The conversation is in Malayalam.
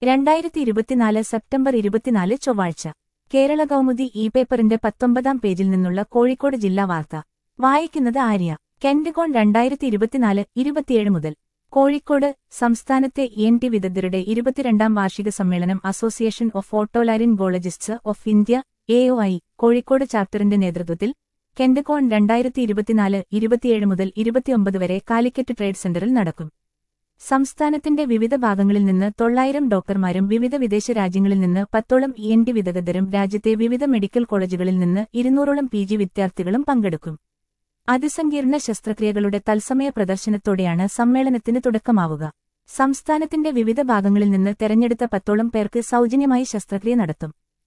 രണ്ടായിരത്തി ഇരുപത്തിനാല് സെപ്റ്റംബർ ഇരുപത്തിനാല് ചൊവ്വാഴ്ച കേരള കൗമുദി ഇ പേപ്പറിന്റെ പത്തൊമ്പതാം പേജിൽ നിന്നുള്ള കോഴിക്കോട് ജില്ലാ വാർത്ത വായിക്കുന്നത് ആര്യ കെൻഡ്കോൺ രണ്ടായിരത്തി ഇരുപത്തിനാല് ഇരുപത്തിയേഴ് മുതൽ കോഴിക്കോട് സംസ്ഥാനത്തെ ഇ എൻ ടി വിദഗ്ധരുടെ ഇരുപത്തിരണ്ടാം വാർഷിക സമ്മേളനം association of otolaryngologists of India A O I Kozhikode ചാപ്റ്ററിന്റെ നേതൃത്വത്തിൽ കെൻഡ്കോൺ രണ്ടായിരത്തി ഇരുപത്തിനാല് ഇരുപത്തിയേഴ് മുതൽ ഇരുപത്തിയൊമ്പത് വരെ കാലിക്കറ്റ് ട്രേഡ് സെന്ററിൽ നടക്കും സംസ്ഥാനത്തിന്റെ വിവിധ ഭാഗങ്ങളിൽ നിന്ന് തൊള്ളായിരം ഡോക്ടർമാരും വിവിധ വിദേശ രാജ്യങ്ങളിൽ നിന്ന് പത്തോളം ഇ എൻ ടി വിദഗ്ധരും രാജ്യത്തെ വിവിധ മെഡിക്കൽ കോളേജുകളിൽ നിന്ന് ഇരുന്നൂറോളം പി ജി വിദ്യാർത്ഥികളും പങ്കെടുക്കും അതിസങ്കീർണ ശസ്ത്രക്രിയകളുടെ തത്സമയ പ്രദർശനത്തോടെയാണ് സമ്മേളനത്തിന് തുടക്കമാവുക സംസ്ഥാനത്തിന്റെ വിവിധ ഭാഗങ്ങളിൽ നിന്ന് തെരഞ്ഞെടുത്ത പത്തോളം പേർക്ക് സൗജന്യമായി ശസ്ത്രക്രിയ നടത്തും